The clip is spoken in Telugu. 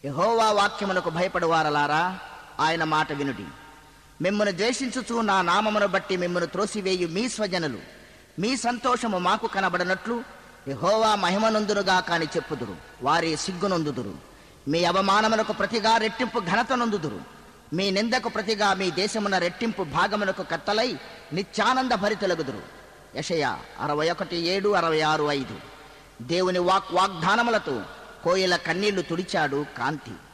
యహోవా వాక్యమునకు భయపడువారలారా ఆయన మాట వినుడి మిమ్మను ద్వేషించుచు నా నామమును బట్టి మిమ్మను త్రోసివేయు మీ స్వజనులు మీ సంతోషము మాకు కనబడనట్లు యహోవా మహిమనందురుగా కాని చెప్పుదురు వారి సిగ్గునొందుదురు మీ అవమానమునకు ప్రతిగా రెట్టింపు ఘనత నొందుదురు మీ నిందకు ప్రతిగా మీ దేశమున రెట్టింపు భాగమునకు కత్తలై నిత్యానంద భరితెలగుదురు యషయ అరవై ఒకటి ఏడు అరవై ఆరు ఐదు దేవుని వాక్ వాగ్దానములతో కోయిల కన్నీళ్లు తుడిచాడు కాంతి